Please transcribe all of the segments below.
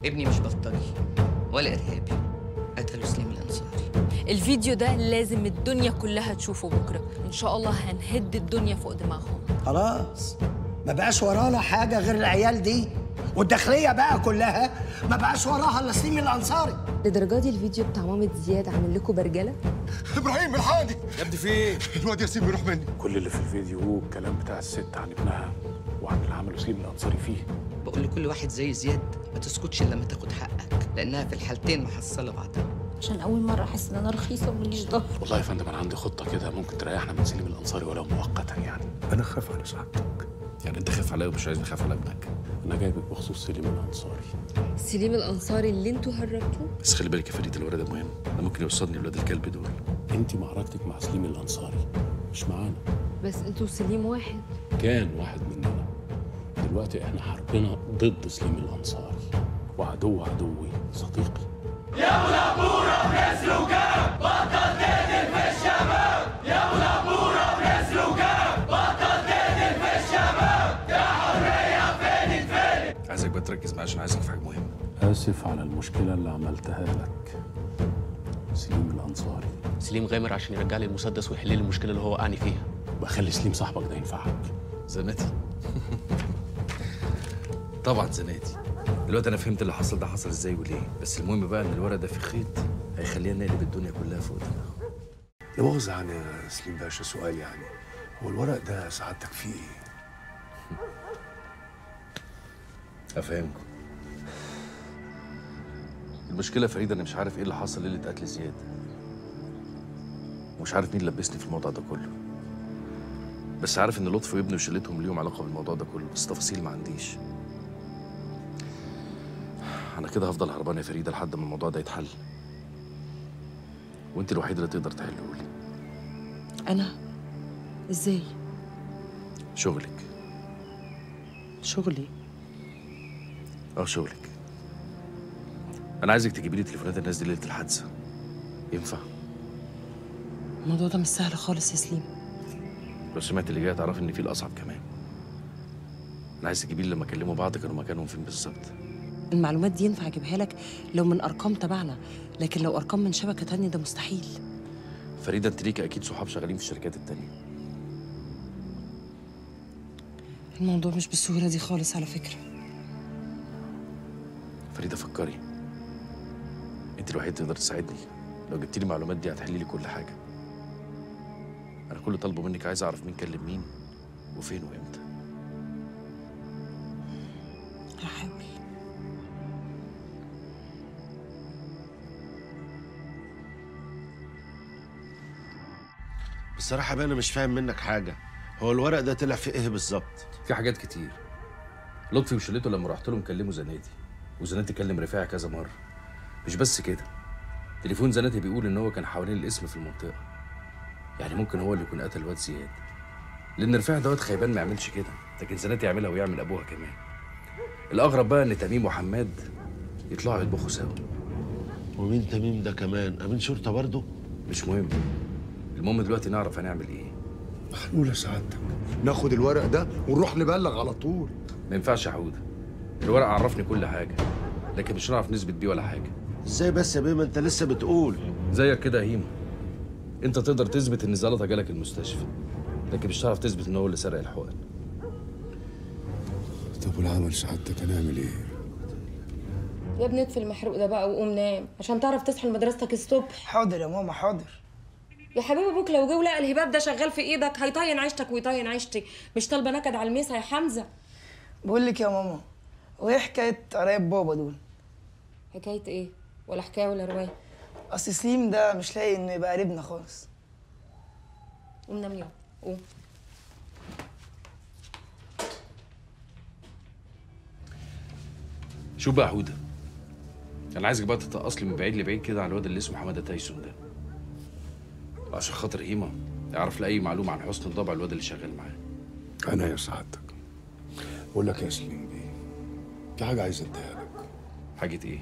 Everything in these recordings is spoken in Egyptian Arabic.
ابني مش بلطجي ولا ارهابي قتلوا سليم الانصاري الفيديو ده لازم الدنيا كلها تشوفه بكره ان شاء الله هنهد الدنيا فوق دماغهم خلاص ما بقاش ورانا حاجه غير العيال دي والداخليه بقى كلها ما بقاش وراها الا سليم الانصاري لدرجه دي الفيديو بتاع مامة زياد عامل لكم برجله ابراهيم الحقني يا ابني في ايه؟ الواد ياسين بيروح مني كل اللي في الفيديو هو الكلام بتاع الست عن ابنها وعن اللي عمله سليم الانصاري فيه بقول لكل واحد زي زياد ما تسكتش الا لما تاخد حقك لانها في الحالتين محصله بعضها عشان اول مره احس ان انا رخيصه ومليش ظهر والله يا فندم انا عندي خطه كده ممكن تريحنا من سليم الانصاري ولو مؤقتا يعني انا خاف على سعادتك يعني انت خايف عليا ومش عايز اخاف على ابنك انا جايبك بخصوص سليم الانصاري سليم الانصاري اللي انتوا هربتوه بس خلي بالك يا فريد الولد ده مهم ده ممكن يوصلني لولاد الكلب دول انت معركتك مع سليم الانصاري مش معانا بس انتوا سليم واحد كان واحد مننا دلوقتي احنا حربنا ضد سليم الانصاري وعدو عدوي صديقي عايزك بقى تركز معايا عشان عايزك في حاجه مهمه اسف على المشكله اللي عملتها لك سليم الانصاري سليم غامر عشان يرجع لي المسدس ويحل لي المشكله اللي هو وقعني فيها بخلي سليم صاحبك ده ينفعك زناتي طبعا زناتي دلوقتي انا فهمت اللي حصل ده حصل ازاي وليه بس المهم بقى ان الورق ده في خيط هيخلينا نقلب الدنيا كلها فوق دماغه لا مؤاخذة يعني يا سليم باشا سؤال يعني هو الورق ده سعادتك فيه ايه؟ افهمكم المشكله فريده انا مش عارف ايه اللي حصل ليله قتل زياد ومش عارف مين لبسني في الموضوع ده كله بس عارف ان لطفي وابنه وشلتهم ليهم علاقه بالموضوع ده كله بس تفاصيل ما عنديش انا كده هفضل هربان يا فريده لحد ما الموضوع ده يتحل وانت الوحيده اللي تقدر تحله لي أنا إزاي؟ شغلك شغلي اه شغلك انا عايزك تجيبي لي تليفونات الناس دي ليله الحادثه ينفع الموضوع ده مش سهل خالص يا سليم لو سمعت اللي جاي تعرف ان في الاصعب كمان انا عايز تجيبي لي لما كلموا بعض كانوا مكانهم فين بالظبط المعلومات دي ينفع أجيبها لك لو من أرقام تبعنا لكن لو أرقام من شبكة تانية ده مستحيل فريده انت ليكي اكيد صحاب شغالين في الشركات التانية الموضوع مش بالسهولة دي خالص على فكرة فريده فكري انت الوحيده تقدر تساعدني لو جبتي لي المعلومات دي هتحلي لي كل حاجه انا كل طالبه منك عايز اعرف مين كلم مين وفين وامتى هحاول بصراحة بقى أنا مش فاهم منك حاجة هو الورق ده طلع فيه إيه بالظبط؟ في حاجات كتير لطفي وشلته لما رحت لهم كلموا زناتي وزناتي كلم رفاعي كذا مره مش بس كده تليفون زناتي بيقول ان هو كان حوالين الاسم في المنطقه يعني ممكن هو اللي يكون قتل الواد زياد لان رفاعي دوت خيبان ما يعملش كده لكن زناتي يعملها ويعمل ابوها كمان الاغرب بقى ان تميم وحماد يطلعوا يطبخوا سوا ومين تميم ده كمان؟ أمين شرطة برضه؟ مش مهم المهم دلوقتي نعرف هنعمل ايه محلولة سعادتك ناخد الورق ده ونروح نبلغ على طول ما ينفعش يا حوده الورق عرفني كل حاجه لكن مش هنعرف نثبت بيه ولا حاجه إزاي بس يا بيه ما أنت لسه بتقول زيك كده يا هيما انت تقدر تثبت ان زلطه جالك المستشفى لكن مش هتعرف تثبت ان هو اللي سرق الحقن طب والعمل سعادتك هنعمل ايه؟ يا ابني اطفي المحروق ده بقى وقوم نام عشان تعرف تصحى لمدرستك الصبح حاضر يا ماما حاضر يا حبيبي ابوك لو جه ولقى الهباب ده شغال في ايدك هيطين عيشتك ويطين عيشتي مش طالبه نكد على الميسه يا حمزه بقول لك يا ماما وايه حكايه قرايب بابا دول حكايه ايه ولا حكايه ولا روايه اصل سليم ده مش لاقي انه يبقى قريبنا خالص قوم نام يوم قوم شوف بقى يا حوده انا عايزك بقى تتقص لي من بعيد لبعيد كده على الواد اللي اسمه حماده تايسون ده عشان خاطر هيما يعرف لي اي معلومه عن حسن الضبع الواد اللي شغال معاه انا يا سعادتك بقول لك يا سليم بيه في حاجة عايز اديها لك حاجه ايه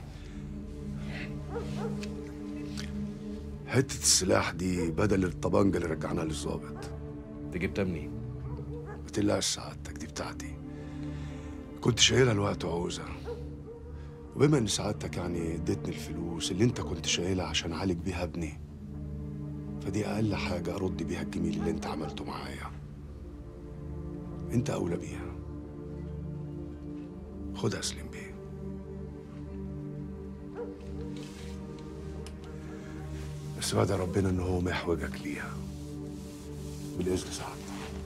حتة السلاح دي بدل الطبنجة اللي رجعناها للظابط انت جبتها منين ما تقلقش سعادتك دي بتاعتي كنت شايلها الوقت عوزة وبما ان سعادتك يعني اديتني الفلوس اللي انت كنت شايلها عشان اعالج بيها ابني فدي اقل حاجه ارد بيها الجميل اللي انت عملته معايا انت اولى بيها خدها يا سليم بيه بس بعد ربنا ان هو ما يحوجك ليها بالاذن سعادتك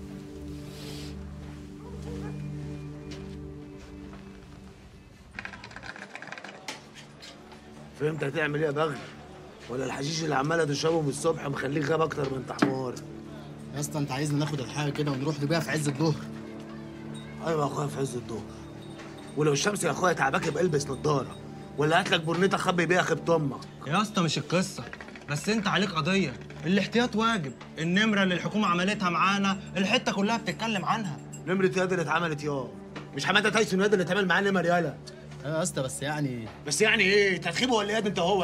فهمت هتعمل ايه يا بغل ولا الحشيش اللي عماله تشربه من الصبح مخليك غاب اكتر من انت حمار يا اسطى انت عايزنا ناخد الحاجه كده ونروح نبيعها في عز الظهر ايوه يا اخويا في عز الظهر ولو الشمس يا اخويا تعباك يبقى البس نضاره ولا هات لك برنيطه خبي بيها خيبه امك يا اسطى مش القصه بس انت عليك قضيه الاحتياط واجب النمره اللي الحكومه عملتها معانا الحته كلها بتتكلم عنها نمره يد اللي اتعملت يا مش حماده تايسون يد اللي اتعمل معاه نمر يالا يا اسطى بس يعني بس يعني ايه انت هتخيبه ولا ايه انت وهو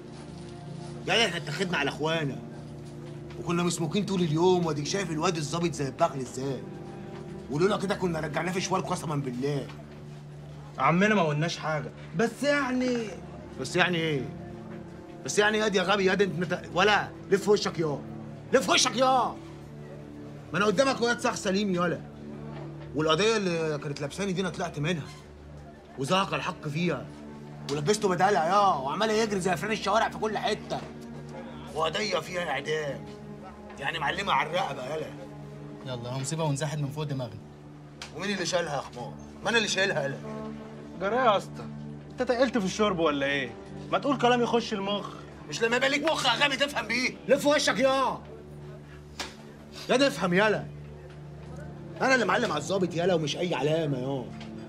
يا يا احنا اتخذنا على اخوانا وكنا مسموكين طول اليوم واديك شايف الواد الظابط زي البغل ازاي ولولا كده كنا رجعناه في شوال قسما بالله عمنا ما قلناش حاجه بس يعني بس يعني ايه بس يعني ياد يا غبي ياد انت مت... ولا لف وشك يا لف وشك يا ما انا قدامك واد صح سليم يالا والقضيه اللي كانت لابساني دي انا طلعت منها وزهق الحق فيها ولبسته بدالها يا وعمال يجري زي فران الشوارع في كل حته وقضيه فيها اعدام يعني معلمه على الرقبه يالا يلا هم سيبها ونزحد من فوق دماغنا ومين اللي شالها يا حمار؟ ما انا اللي شايلها يالا جرى يا اسطى انت تقلت في الشرب ولا ايه ما تقول كلام يخش المخ مش لما يبقى ليك مخ يا غبي تفهم بيه لف وشك يا يا ده افهم يالا انا اللي معلم على الظابط يالا ومش اي علامه يا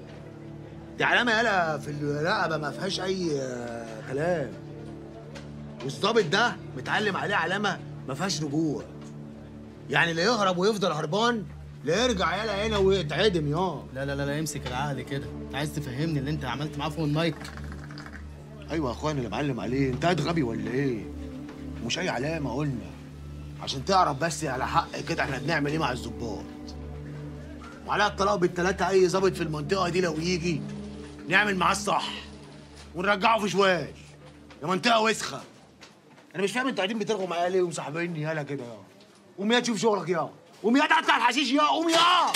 دي علامه يالا في الرقبه ما فيهاش اي آه، كلام والظابط ده متعلم عليه علامه ما فيهاش رجوع يعني لا يهرب ويفضل هربان لا يرجع يالا هنا ويتعدم يا لا لا لا لا امسك العقل كده انت عايز تفهمني اللي انت عملت معاه فوق المايك ايوه يا اخوان اللي معلم عليه انت قاعد غبي ولا ايه مش اي علامه قلنا عشان تعرف بس على حق كده احنا بنعمل ايه مع الظباط وعلى الطلاق بالتلاته اي ظابط في المنطقه دي لو يجي نعمل معاه الصح ونرجعه في شوال يا منطقه وسخه انا مش فاهم انتوا قاعدين بترغوا معايا ليه ومصاحبيني يالا كده يا قوم يا تشوف شغلك يا قوم يا تقطع الحشيش يا قوم يا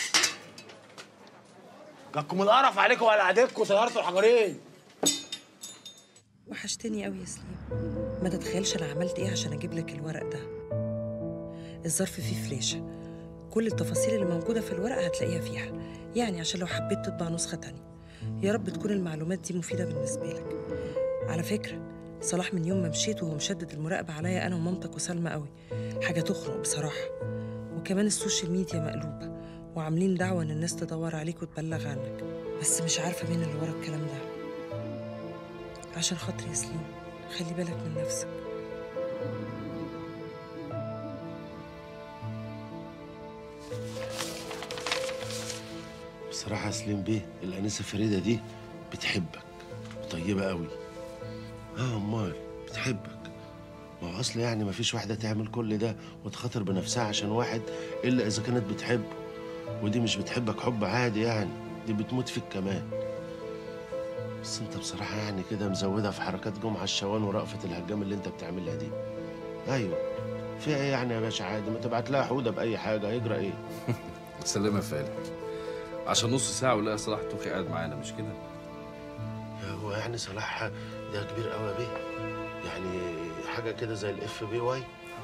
جاكم القرف عليكم وعلى عادتكم طيرتوا الحجرين وحشتني قوي يا سليم ما تتخيلش انا عملت ايه عشان اجيب لك الورق ده الظرف فيه فلاشه كل التفاصيل اللي موجوده في الورقه هتلاقيها فيها يعني عشان لو حبيت تطبع نسخه تانية يا رب تكون المعلومات دي مفيده بالنسبه لك على فكره صلاح من يوم ما مشيت وهو مشدد المراقبه عليا انا ومامتك وسلمى قوي حاجه تخنق بصراحه وكمان السوشيال ميديا مقلوبه وعاملين دعوه ان الناس تدور عليك وتبلغ عنك بس مش عارفه مين اللي ورا الكلام ده عشان خاطري يا سليم خلي بالك من نفسك بصراحة يا سليم بيه الأنسة فريدة دي بتحبك طيبة قوي اه أمال بتحبك ما هو أصل يعني ما فيش واحدة تعمل كل ده وتخاطر بنفسها عشان واحد إلا إذا كانت بتحبه ودي مش بتحبك حب عادي يعني دي بتموت فيك كمان بس انت بصراحة يعني كده مزودها في حركات جمعة الشوان ورأفة الهجام اللي انت بتعملها دي ايوه فيها ايه يعني يا باشا عادي ما تبعت لها حودة بأي حاجة هيجرى ايه سلام يا فالح عشان نص ساعة ولا صلاح توخي قاعد معانا مش كده؟ يا هو يعني صلاح ده كبير قوي يا بيه يعني حاجة كده زي الاف بي واي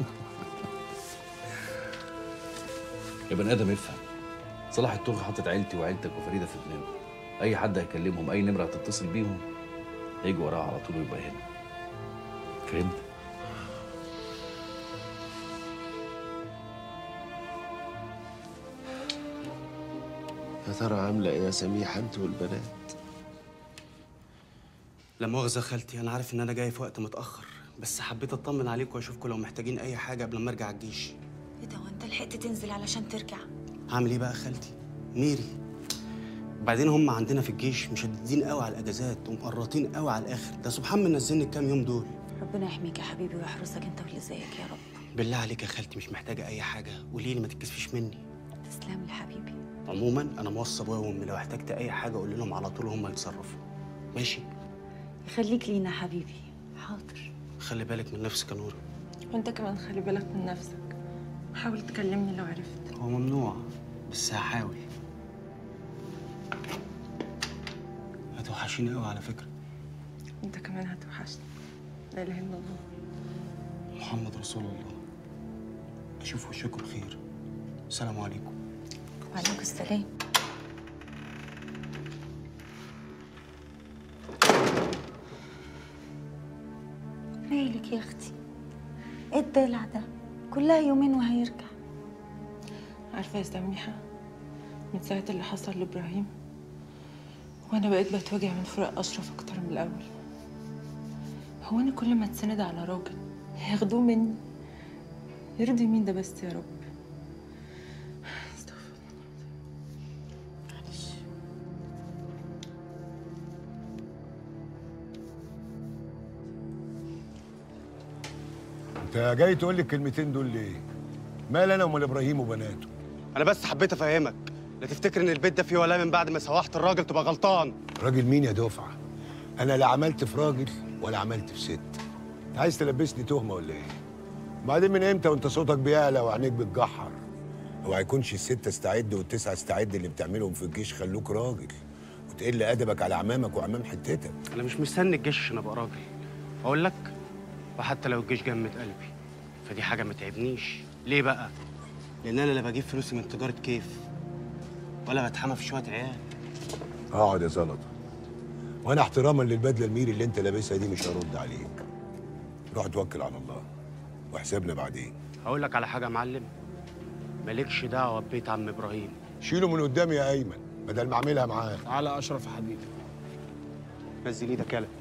يا بني آدم افهم صلاح التوخي حاطط عيلتي وعيلتك وفريدة في دماغه أي حد هيكلمهم أي نمرة هتتصل بيهم هيجي وراها على طول ويبقى هنا فهمت؟ يا ترى عاملة ايه يا سميحة انت والبنات لا مؤاخذة يا خالتي أنا عارف إن أنا جاي في وقت متأخر بس حبيت أطمن عليكم وأشوفكم لو محتاجين أي حاجة قبل ما أرجع الجيش ايه ده وانت لحقت تنزل علشان ترجع هعمل إيه بقى يا خالتي؟ ميري بعدين هم عندنا في الجيش مشددين قوي على الأجازات ومقرطين قوي على الآخر ده سبحان من نزلني الكام يوم دول ربنا يحميك يا حبيبي ويحرسك انت واللي زيك يا رب بالله عليك يا خالتي مش محتاجة أي حاجة قولي لي ما تتكسفيش مني تسلم لي حبيبي عموما أنا موصي أبويا وأمي لو احتجت أي حاجة قول لهم على طول هم يتصرفوا ماشي خليك لينا حبيبي حاضر خلي بالك من نفسك يا نور وانت كمان خلي بالك من نفسك حاول تكلمني لو عرفت هو ممنوع بس هحاول هتوحشيني قوي على فكره انت كمان هتوحشني لا اله الا الله محمد رسول الله اشوف وشكم خير السلام عليكم وعليكم السلام مالك يا اختي ايه الدلع ده كلها يومين وهيرجع عارفه يا سميحه من ساعه اللي حصل لابراهيم وانا بقيت بتوجع من فراق اشرف اكتر من الاول هو انا كل ما اتسند على راجل هياخدوه مني يرضي مين ده بس يا رب انت جاي تقول لي الكلمتين دول ليه؟ مال انا ومال ابراهيم وبناته انا بس حبيت افهمك لا تفتكر ان البيت ده فيه ولا من بعد ما سوحت الراجل تبقى غلطان راجل مين يا دفعه؟ انا لا عملت في راجل ولا عملت في ست انت عايز تلبسني تهمه ولا ايه؟ وبعدين من امتى وانت صوتك بيعلى وعينيك بتجحر؟ اوعى يكونش الستة استعد والتسعة استعد اللي بتعملهم في الجيش خلوك راجل وتقل ادبك على عمامك وعمام حتتك انا مش مستني الجيش عشان ابقى راجل اقول لك وحتى لو الجيش جمد قلبي فدي حاجه ما تعبنيش ليه بقى لان انا لا بجيب فلوسي من تجاره كيف ولا بتحمى في شويه عيال اقعد يا زلطه وانا احتراما للبدله الميري اللي انت لابسها دي مش هرد عليك روح توكل على الله وحسابنا بعدين هقول لك على حاجه يا معلم مالكش دعوه ببيت عم ابراهيم شيله من قدامي يا ايمن بدل ما اعملها معاه تعالى اشرف يا حبيبي نزل ايدك يلا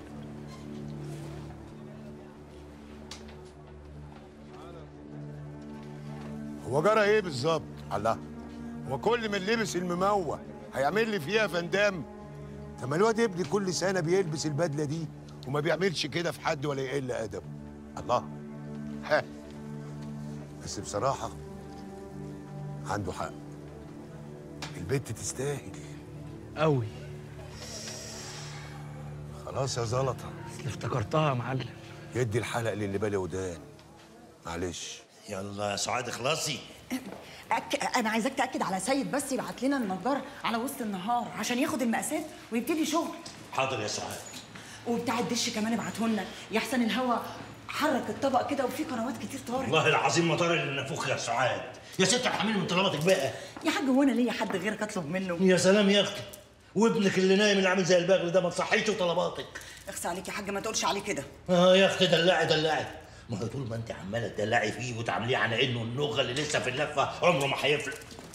هو جرى ايه بالظبط الله هو كل من لبس المموه هيعمل لي فيها فندام طب ما الواد ابني كل سنه بيلبس البدله دي وما بيعملش كده في حد ولا يقل ادبه الله ها بس بصراحه عنده حق البت تستاهل قوي خلاص يا زلطه افتكرتها يا معلم يدي الحلق للي بالي ودان معلش يلا يا سعاد اخلصي أك... انا عايزاك تاكد على سيد بس يبعت لنا النجار على وسط النهار عشان ياخد المقاسات ويبتدي شغل حاضر يا سعاد وبتاع الدش كمان ابعته لنا يحسن الهوا حرك الطبق كده وفي قنوات كتير طارت والله العظيم ما طار الا نافوخ يا سعاد يا ست ارحميني من طلباتك بقى يا حاج هو انا ليا حد غيرك اطلب منه يا سلام يا اختي وابنك اللي نايم اللي عامل زي البغل ده ما تصحيش وطلباتك اخسى عليك يا حاج ما تقولش عليه كده اه يا اختي دلعي دلعي ما هو طول ما انت عماله تدلعي فيه وتعامليه على انه النغه اللي لسه في اللفه عمره ما هيفلق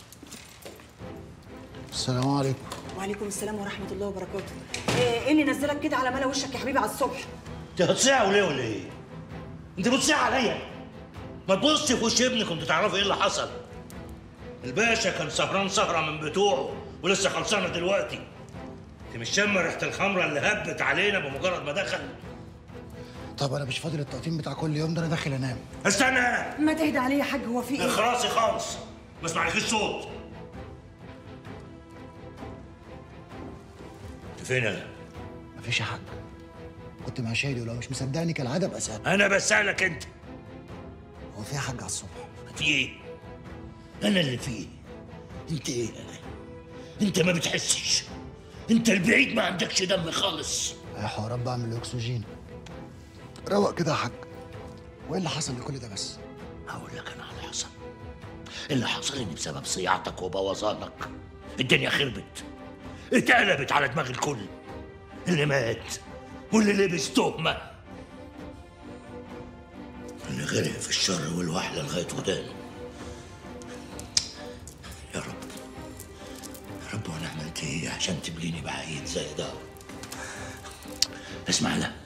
السلام عليكم وعليكم السلام ورحمه الله وبركاته ايه إيه اللي نزلك كده على ملا وشك يا حبيبي على الصبح انت هتصيع ولا ولا ايه؟ انت بتصيع عليا ما تبصي في وش ابنك وانت تعرفي ايه اللي حصل الباشا كان سهران سهره من بتوعه ولسه خلصانه دلوقتي انت مش شامه ريحه الخمره اللي هبت علينا بمجرد ما دخل طب انا مش فاضل التقطيم بتاع كل يوم ده انا داخل انام استنى ما تهدى عليه يا حاج هو في ايه اخراسي خالص ما اسمعلكيش صوت انت فين انا؟ مفيش يا حاج كنت مع شادي ولو مش مصدقني كالعاده ابقى اسال انا بسالك انت هو في يا حاج على الصبح في ايه؟ انا اللي فيه انت ايه انت ما بتحسش انت البعيد ما عندكش دم خالص يا حوارات بعمل اكسجين روق كده يا حاج وايه اللي حصل لكل ده بس هقول لك انا على اللي حصل اللي حصل ان بسبب صياعتك وبوظانك الدنيا خربت اتقلبت على دماغ الكل اللي مات واللي لبس تهمه اللي غرق في الشر والوحله لغايه ودانه يا رب يا رب وانا عملت ايه عشان تبليني بعيد زي ده اسمع لا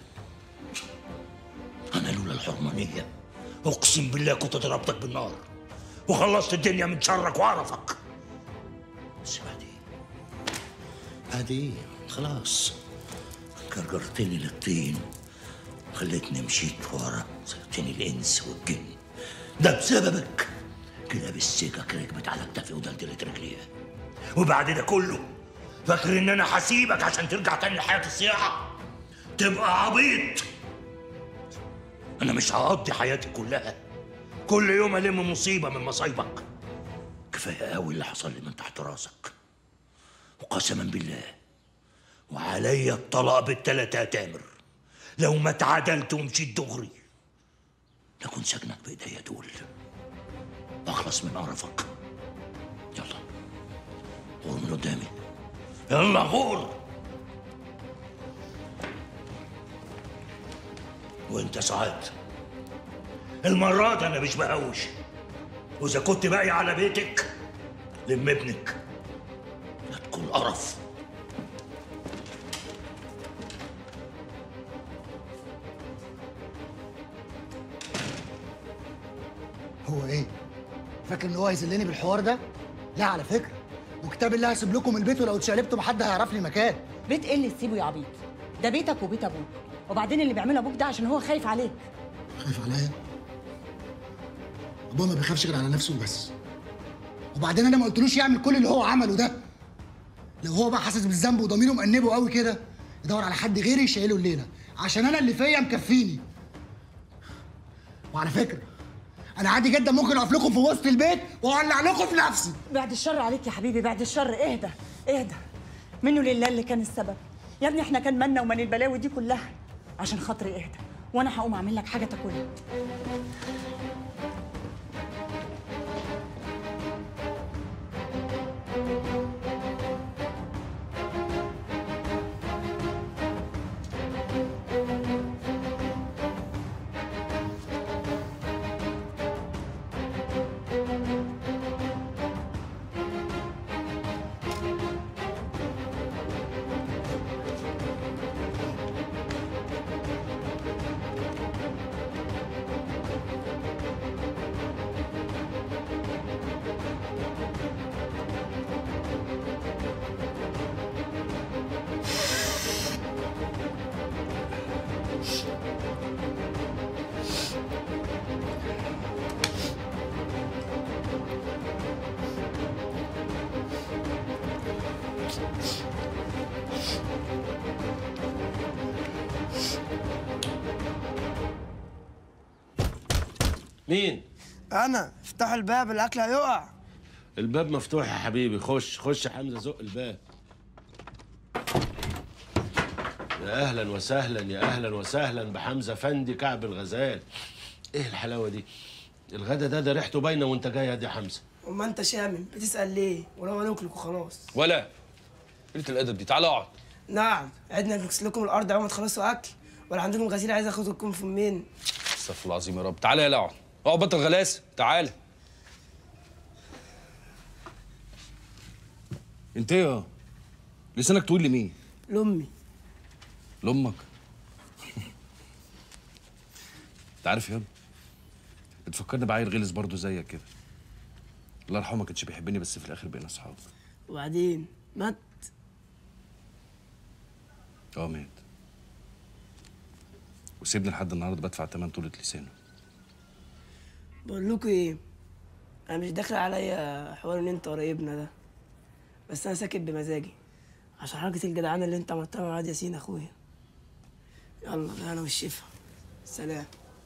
انا لولا الحرمانيه اقسم بالله كنت ضربتك بالنار وخلصت الدنيا من شرك وقرفك بس بعدين بعدين خلاص كرجرتني للطين خليتني مشيت ورا سبتني الانس والجن ده بسببك كده بالسكك ركبت على كتفي ودلدلت رجليها وبعد ده كله فاكر ان انا هسيبك عشان ترجع تاني لحياه الصياعه تبقى عبيط انا مش هقضي حياتي كلها كل يوم الم مصيبه من مصايبك كفايه قوي اللي حصل لي من تحت راسك وقسما بالله وعليا الطلاق بالتلاتة يا تامر لو ما اتعدلت ومشيت دغري لكن سجنك بايديا دول واخلص من قرفك يلا غور من قدامي يلا غور وانت سعاد المرة دي انا مش بهوش واذا كنت باقي على بيتك لم ابنك لا تكون قرف هو ايه؟ فاكر ان هو هيذلني بالحوار ده؟ لا على فكره وكتاب الله هسيب لكم البيت ولو اتشقلبتوا محد هيعرف لي مكان بيت ايه اللي تسيبه يا عبيط ده بيتك وبيت ابوك وبعدين اللي بيعمله ابوك ده عشان هو خايف عليك خايف عليا؟ ابويا ما بيخافش غير على نفسه وبس وبعدين انا ما قلتلوش يعمل كل اللي هو عمله ده لو هو بقى حاسس بالذنب وضميره مأنبه قوي كده يدور على حد غيري يشيله الليله عشان انا اللي فيا مكفيني وعلى فكره انا عادي جدا ممكن اقف لكم في وسط البيت واولع لكم في نفسي بعد الشر عليك يا حبيبي بعد الشر اهدى اهدى منه لله اللي كان السبب يا ابني احنا كان مالنا ومال البلاوي دي كلها عشان خاطري اهدى وانا هقوم اعمل لك حاجه تاكلها مين؟ انا افتح الباب الاكل هيقع الباب مفتوح يا حبيبي خش خش يا حمزه زق الباب يا اهلا وسهلا يا اهلا وسهلا بحمزه فندي كعب الغزال ايه الحلاوه دي الغدا ده ده ريحته باينه وانت جاي يا دي حمزه وما انت شامم بتسال ليه ولو هناكلك وخلاص ولا قلة الادب دي تعالى اقعد نعم عدنا نكسر لكم الارض اول ما تخلصوا اكل ولا عندكم غسيل عايز اخدكم في منين استغفر الله العظيم يا رب تعالى يا اقعد اقعد بطل غلاسه تعالى انت ايه يا لسانك طويل لمين لامي لامك انت عارف يا بتفكرني بعيل غلس برضه زيك كده الله يرحمه ما كانش بيحبني بس في الاخر بقينا اصحاب وبعدين مات اه مات وسيبني لحد النهارده بدفع تمن طولة لسانه بقول لكم ايه انا مش داخل عليا حوار ان انت قريبنا ده بس انا ساكت بمزاجي عشان حركه الجدعانه اللي انت عملتها مع واد ياسين اخويا يلا انا والشفا سلام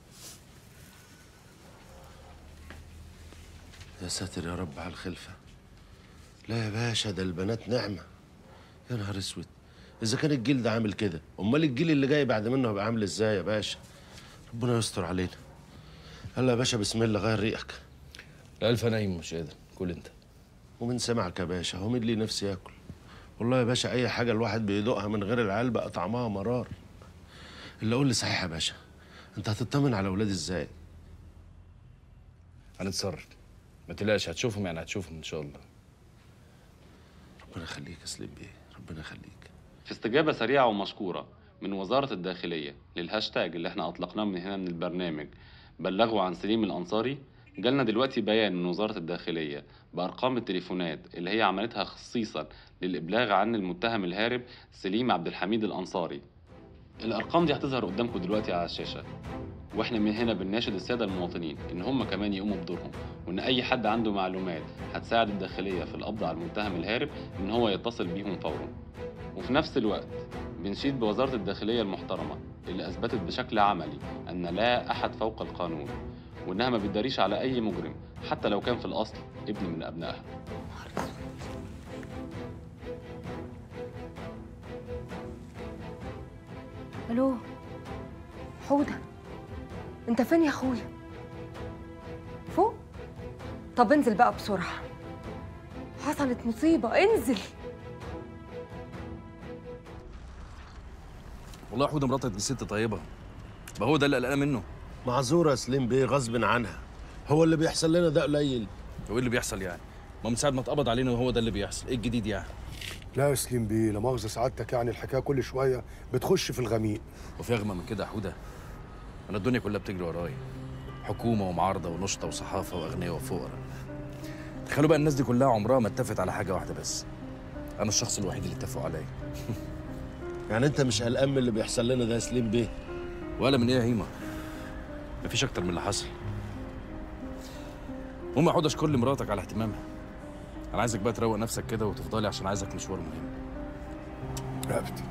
يا ساتر يا رب على الخلفه لا يا باشا ده البنات نعمه يا نهار اسود اذا كان الجيل ده عامل كده امال الجيل اللي جاي بعد منه هيبقى عامل ازاي يا باشا ربنا يستر علينا يلا يا باشا بسم الله غير ريقك الف نايم مش قادر كل انت ومن سمعك يا باشا هو مين ليه نفسي ياكل والله يا باشا اي حاجه الواحد بيدوقها من غير العيال بقى طعمها مرار اللي قول لي صحيح يا باشا انت هتطمن على اولادي ازاي هنتصرف ما تقلقش هتشوفهم يعني هتشوفهم ان شاء الله ربنا يخليك يا سليم بيه ربنا يخليك في استجابة سريعة ومشكورة من وزارة الداخلية للهاشتاج اللي احنا أطلقناه من هنا من البرنامج بلغوا عن سليم الأنصاري جالنا دلوقتي بيان من وزارة الداخلية بأرقام التليفونات اللي هي عملتها خصيصا للإبلاغ عن المتهم الهارب سليم عبد الحميد الأنصاري الأرقام دي هتظهر قدامكم دلوقتي على الشاشة واحنا من هنا بنناشد السادة المواطنين إن هم كمان يقوموا بدورهم وإن أي حد عنده معلومات هتساعد الداخلية في القبض على المتهم الهارب إن هو يتصل بيهم فورا وفي نفس الوقت بنشيد بوزارة الداخلية المحترمة اللي أثبتت بشكل عملي أن لا أحد فوق القانون وإنها ما بتداريش على أي مجرم حتى لو كان في الأصل ابن من أبنائها الو حوده انت فين يا اخويا فوق طب انزل بقى بسرعه حصلت مصيبه انزل والله يا حوده مراتك دي ست طيبه ما هو ده اللي قلقان منه معذوره يا سليم بيه غصب عنها هو اللي بيحصل لنا ده قليل هو ايه اللي بيحصل يعني ما من ساعه ما اتقبض علينا وهو ده اللي بيحصل ايه الجديد يعني لا يا سليم بيه لا مؤاخذه سعادتك يعني الحكايه كل شويه بتخش في الغميق وفي اغمى من كده يا حوده انا الدنيا كلها بتجري ورايا حكومه ومعارضه ونشطه وصحافه واغنياء وفقراء تخيلوا بقى الناس دي كلها عمرها ما اتفقت على حاجه واحده بس انا الشخص الوحيد اللي اتفقوا عليا يعني انت مش قلقان من اللي بيحصل لنا ده يا سليم بيه ولا من ايه يا هيما مفيش اكتر من اللي حصل المهم يا حوده اشكر لي مراتك على اهتمامها انا عايزك بقى تروق نفسك كده وتفضلي عشان عايزك مشوار مهم رقبتي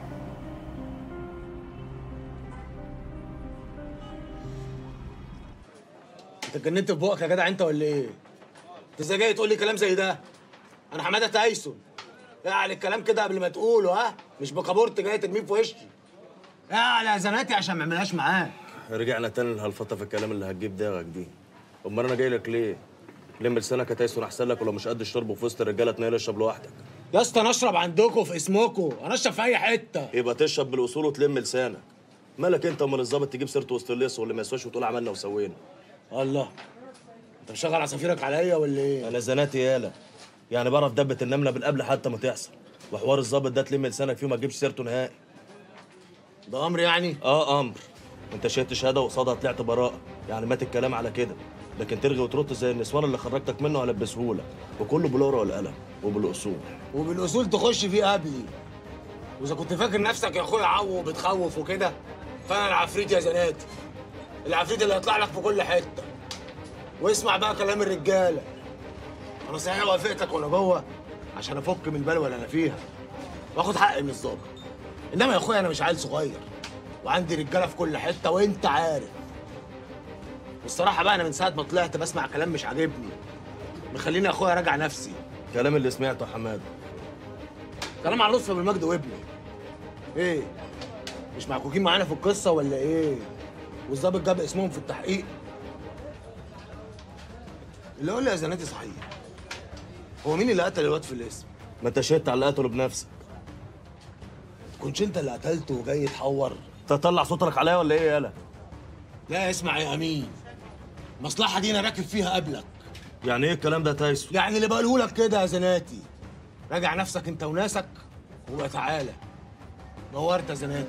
انت اتجننت في بقك يا جدع انت ولا ايه؟ انت ازاي جاي تقول لي كلام زي ده؟ انا حماده تايسون يعني الكلام كده قبل ما تقوله ها؟ مش بكابورت جاي ترميه في وشي يعني يا زناتي عشان ما اعملهاش معاك رجعنا تاني لهالفطه في الكلام اللي هتجيب دماغك دي امال انا جاي لك ليه لم لسانك يا تايسون احسن لك ولو مش قد الشرب في وسط الرجاله تنيل اشرب لوحدك يا اسطى انا اشرب عندكم في اسمكم انا اشرب في اي حته يبقى تشرب بالاصول وتلم لسانك مالك انت امال الظابط تجيب سيرته وسط اللص واللي ما يسواش وتقول عملنا وسوينا الله انت مشغل عصافيرك عليا ولا ايه؟ انا زناتي يالا يعني بعرف دبه النمله من قبل حتى ما تحصل وحوار الظابط ده تلم لسانك فيه وما تجيبش سيرته نهائي ده امر يعني؟ اه امر انت شهدت شهاده وقصادها طلعت براءه يعني مات الكلام على كده لكن ترغي وترد زي النسوان اللي خرجتك منه هلبسهولك وكله بالورقه والقلم وبالاصول وبالاصول تخش فيه قبلي واذا كنت فاكر نفسك يا اخويا عو وبتخوف وكده فانا العفريت يا زناتي العفريت اللي هيطلع لك في كل حته واسمع بقى كلام الرجاله انا صحيح وافقتك وانا جوه عشان افك من البلوه اللي انا فيها واخد حقي من الظابط انما يا اخويا انا مش عيل صغير وعندي رجاله في كل حته وانت عارف والصراحه بقى انا من ساعه ما طلعت بسمع كلام مش عاجبني مخليني يا اخويا راجع نفسي الكلام اللي سمعته يا حماده كلام على لطفي بالمجد وابني ايه مش معكوكين معانا في القصه ولا ايه والظابط جاب اسمهم في التحقيق اللي قول لي يا زناتي صحيح هو مين اللي قتل الواد في الاسم ما انت شهدت على اللي قتله بنفسك كنتش انت اللي قتلته وجاي تحور تطلع صوتك عليا ولا ايه يالا لا اسمع يا امين المصلحه دي انا راكب فيها قبلك يعني ايه الكلام ده يا تايسون يعني اللي بقوله لك كده يا زناتي راجع نفسك انت وناسك وبقى تعالى نورت يا زناتي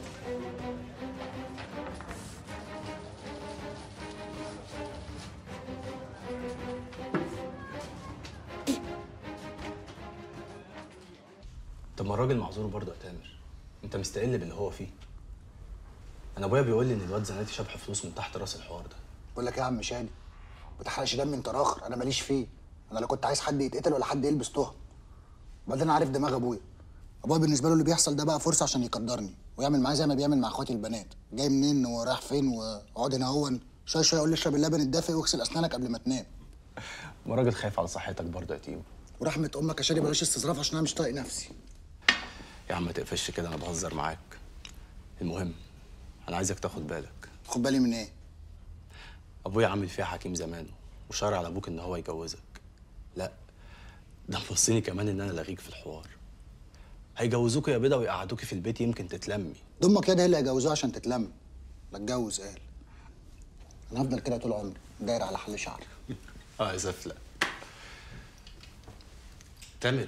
طب ما الراجل معذور برضه يا تامر انت مستقل باللي هو فيه انا ابويا بيقول لي ان الواد زناتي شبح فلوس من تحت راس الحوار ده بقول لك إيه يا عم شادي ما تحرقش دمي انت راخر انا ماليش فيه انا لا كنت عايز حد يتقتل ولا حد يلبس تهم وبعدين أنا عارف دماغ ابويا ابويا بالنسبه له اللي بيحصل ده بقى فرصه عشان يقدرني ويعمل معايا زي ما بيعمل مع اخواتي البنات جاي منين ورايح فين واقعد هنا هون شويه شويه يقول لي اشرب اللبن الدافئ واغسل اسنانك قبل ما تنام ما راجل خايف على صحتك برضه يا تيمو ورحمه امك يا شادي بلاش استظراف عشان انا مش طايق نفسي يا عم ما تقفش كده انا بهزر معاك المهم انا عايزك تاخد بالك خد بالي من ايه ابويا عامل فيها حكيم زمانه وشارع على ابوك ان هو يجوزك لا ده موصيني كمان ان انا لاغيك في الحوار هيجوزوك يا بيضه ويقعدوكي في البيت يمكن تتلمي ضمك يا ده اللي هيجوزوها عشان تتلم لا اتجوز قال انا هفضل كده طول عمري داير على حل شعري اه يا زفلة تامر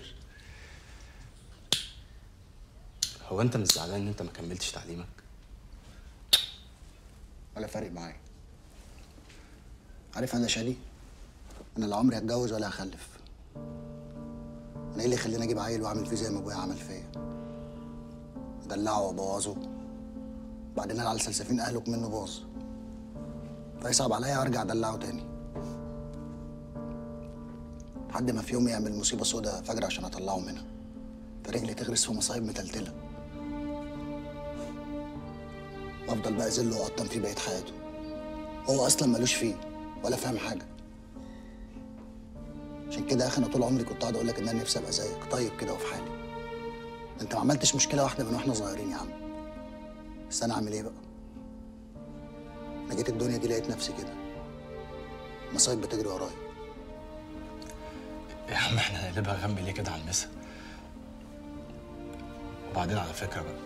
هو انت مش زعلان ان انت ما كملتش تعليمك ولا فارق معايا عارف انا يا شادي انا لا عمري هتجوز ولا هخلف انا ايه اللي يخليني اجيب عيل واعمل فيه زي ما ابويا عمل فيا ادلعه وابوظه بعدين انا على سلسفين اهلك منه باظ فيصعب عليا وارجع ادلعه تاني لحد ما في يوم يعمل مصيبه سودا فجر عشان اطلعه منها فرجلي تغرس في مصايب متلتله وافضل بقى ذله واقطم فيه بقيه حياته هو اصلا ملوش فيه ولا فاهم حاجه عشان كده يا اخي انا طول عمري كنت قاعد اقول لك ان انا نفسي ابقى زيك طيب كده وفي حالي انت ما عملتش مشكله واحده من واحنا صغيرين يا عم بس انا اعمل ايه بقى انا جيت الدنيا دي لقيت نفسي كده مصايب بتجري ورايا يا عم احنا هنقلبها غم ليه كده على المسا وبعدين على فكرة بقى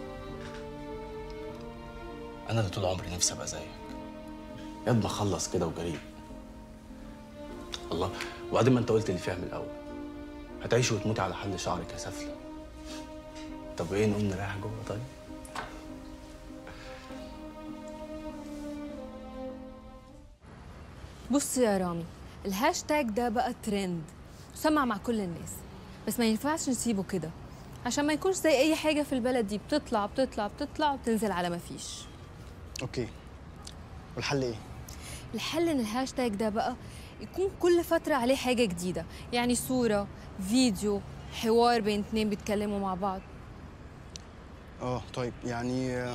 أنا اللي طول عمري نفسي أبقى زيك ياد ما أخلص كده وجريء الله وبعدين ما أنت قلت اللي فيها من الأول هتعيشي وتموتي على حل شعرك يا سفلة طب إيه نقوم نريح جوه طيب؟ بص يا رامي الهاشتاج ده بقى ترند سمع مع كل الناس بس ما ينفعش نسيبه كده عشان ما يكونش زي اي حاجه في البلد دي بتطلع بتطلع بتطلع وتنزل على ما فيش اوكي والحل ايه الحل ان الهاشتاج ده بقى يكون كل فتره عليه حاجه جديده يعني صوره فيديو حوار بين اتنين بيتكلموا مع بعض اه طيب يعني آه،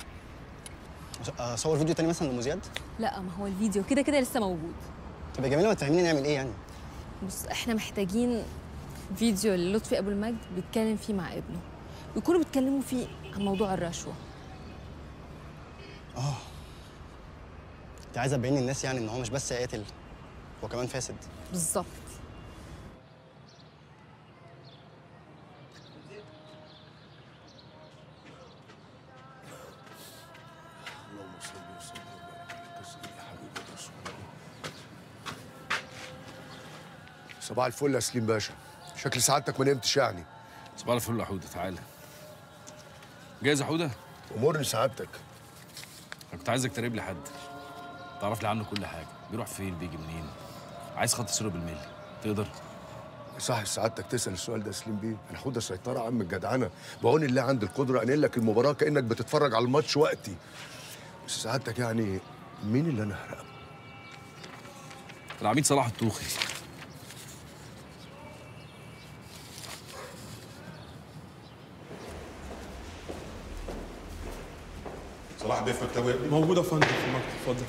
اصور فيديو تاني مثلا لمزياد لا ما هو الفيديو كده كده لسه موجود طب يا جميله ما تفهميني نعمل ايه يعني بص احنا محتاجين فيديو للطفي ابو المجد بيتكلم فيه مع ابنه ويكونوا بيتكلموا فيه عن موضوع الرشوه اه انت عايزه تبين للناس يعني ان هو مش بس قاتل هو كمان فاسد بالظبط اللهم صل وسلم وبارك على سيدنا حبيبي رسول الله صباح الفل يا سليم باشا شكل سعادتك ما نمتش يعني صباح الفل يا حوده تعالى جاهز يا حوده امورني سعادتك انا كنت عايزك تقرب لي حد تعرف لي عنه كل حاجه بيروح فين بيجي منين عايز خط سيره بالملي تقدر صح سعادتك تسال السؤال ده يا سليم بيه انا حوده سيطره عم الجدعنه بعون الله عندي القدره انقل لك المباراه كانك بتتفرج على الماتش وقتي بس سعادتك يعني مين اللي انا هرقبه العميد صلاح الطوخي صلاح بيه في مكتبه يا ابني موجودة يا فندم في المكتب اتفضل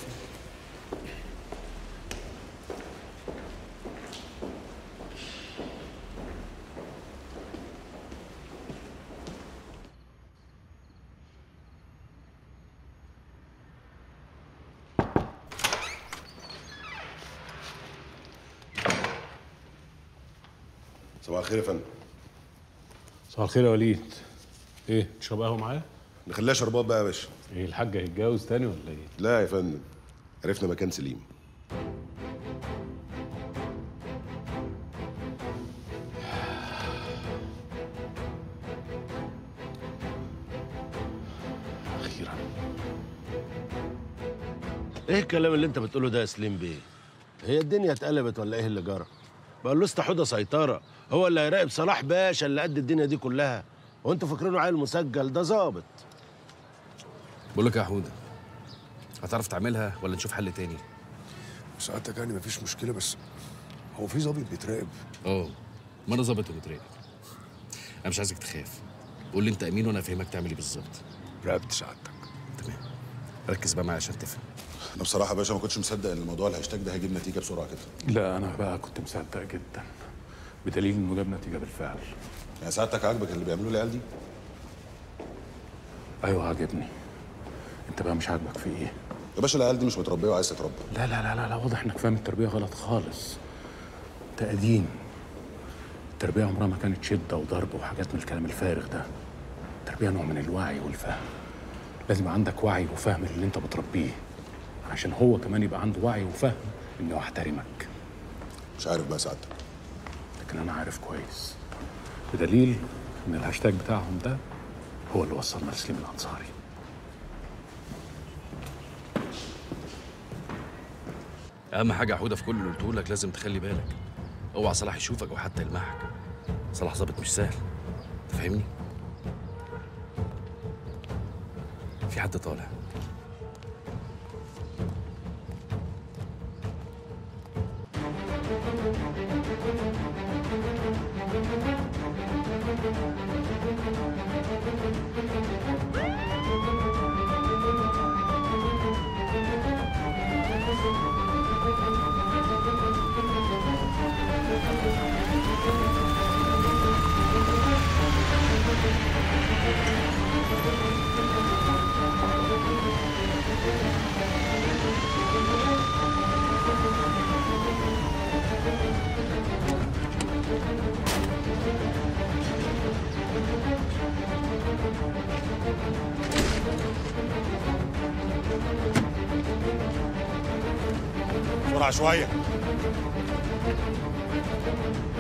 صباح الخير يا فندم صباح الخير يا وليد ايه تشرب قهوه معايا نخليها شربات بقى يا باشا ايه الحاج هيتجوز تاني ولا ايه لا يا فندم عرفنا مكان سليم اخيرا ايه الكلام اللي انت بتقوله ده يا سليم بيه هي الدنيا اتقلبت ولا ايه اللي جرى بقول له استحوده سيطره هو اللي هيراقب صلاح باشا اللي قد الدنيا دي كلها وانتوا فاكرينه عيل مسجل ده ظابط بقول لك يا حوده هتعرف تعملها ولا نشوف حل تاني سعادتك يعني مفيش مشكله بس هو في ظابط بيتراقب اه ما انا ظابط ومتراقب انا مش عايزك تخاف قول لي انت امين وانا افهمك تعمل ايه بالظبط راقبت سعادتك تمام ركز بقى معايا عشان تفهم انا بصراحه يا باشا ما كنتش مصدق ان موضوع الهاشتاج ده هيجيب نتيجه بسرعه كده لا انا بقى كنت مصدق جدا بدليل انه جاب نتيجه بالفعل يعني سعادتك عاجبك اللي بيعملوه العيال دي ايوه عاجبني انت بقى مش عاجبك في ايه يا باشا العيال دي مش متربيه وعايز تتربى لا لا لا لا, لا واضح انك فاهم التربيه غلط خالص انت قديم التربيه عمرها ما كانت شده وضرب وحاجات من الكلام الفارغ ده التربيه نوع من الوعي والفهم لازم يبقى عندك وعي وفهم اللي انت بتربيه عشان هو كمان يبقى عنده وعي وفهم انه يحترمك مش عارف بقى سعادتك لكن انا عارف كويس بدليل ان الهاشتاج بتاعهم ده هو اللي وصلنا لسليم الانصاري اهم حاجه يا حوده في كل اللي قلته لك لازم تخلي بالك اوعى صلاح يشوفك او حتى يلمحك صلاح ظابط مش سهل تفهمني في حد طالع بسرعه شويه